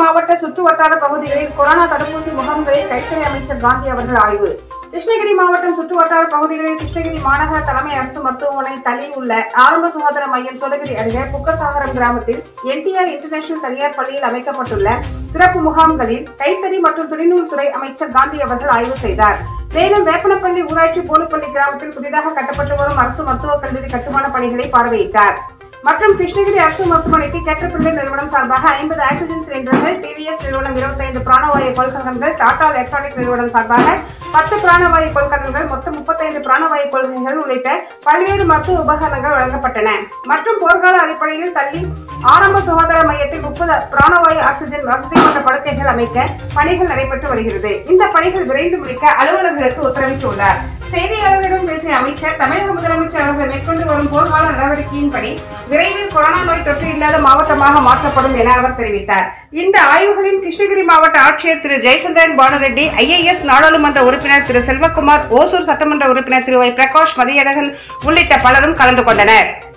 மாவட்ட சுற்று வட்டார பகுதிகளில் கொரோனா தடுப்பூசி முகாம்களில் கைத்தறி அமைச்சர் காந்தி அவர்கள் ஆய்வு கிருஷ்ணகிரி மாவட்டம் சுற்று வட்டார பகுதிகளில் கிருஷ்ணகிரி மாநகர தலைமை அரசு மருத்துவமனை தள்ளி உள்ள ஆரம்ப சுகாதார மையம் சோழகிரி அருகே புக்கசாகரம் கிராமத்தில் என்டிஆர் இன்டர்நேஷனல் தனியார் பள்ளியில் அமைக்கப்பட்டுள்ள சிறப்பு முகாம்களில் கைத்தறி மற்றும் துணிநூல் துறை அமைச்சர் காந்தி அவர்கள் ஆய்வு செய்தார் மேலும் வேப்பனப்பள்ளி ஊராட்சி போலுப்பள்ளி கிராமத்தில் புதிதாக கட்டப்பட்டு வரும் அரசு மருத்துவக் கல்லூரி கட்டுமான பணிகளை பார்வையிட்டார் மற்றும் கிருஷ்ணகிரி அரசு மருத்துவமனைக்கு கேட்டபிள்ளை நிறுவனம் சார்பாக ஐம்பது ஆக்சிஜன் சிலிண்டர்கள் டிவிஎஸ் நிறுவனம் இருபத்தைந்து பிராணவாயு கொள்கலன்கள் டாடா எலக்ட்ரானிக் நிறுவனம் சார்பாக பத்து பிராணவாயு கொள்கலன்கள் மொத்தம் முப்பத்தைந்து பிராணவாயு கொள்கைகள் உள்ளிட்ட பல்வேறு மருத்துவ உபகரணங்கள் வழங்கப்பட்டன மற்றும் போர்க்கால அடிப்படையில் தள்ளி ஆரம்ப சுகாதார மையத்தில் முப்பது பிராணவாயு ஆக்சிஜன் வசதி கொண்ட படுக்கைகள் அமைக்க பணிகள் நடைபெற்று வருகிறது இந்த பணிகள் விரைந்து முடிக்க அலுவலர்களுக்கு உத்தரவிட்டுள்ளார் செய்தியாளர்களிடம் பேசிய அமைச்சர் தமிழக முதலமைச்சர் அவர்கள் மேற்கொண்டு வரும் போர்க்கால நடவடிக்கையின்படி விரைவில் கொரோனா நோய் தொற்று இல்லாத மாவட்டமாக மாற்றப்படும் என அவர் தெரிவித்தார் இந்த ஆய்வுகளில் கிருஷ்ணகிரி மாவட்ட ஆட்சியர் திரு ஜெயசந்திரன் பானுரெட்டி ஐஏஎஸ் நாடாளுமன்ற உறுப்பினர் திரு செல்வகுமார் ஓசூர் சட்டமன்ற உறுப்பினர் திரு ஒய் பிரகாஷ் மதியழகன் உள்ளிட்ட பலரும் கலந்து கொண்டனர்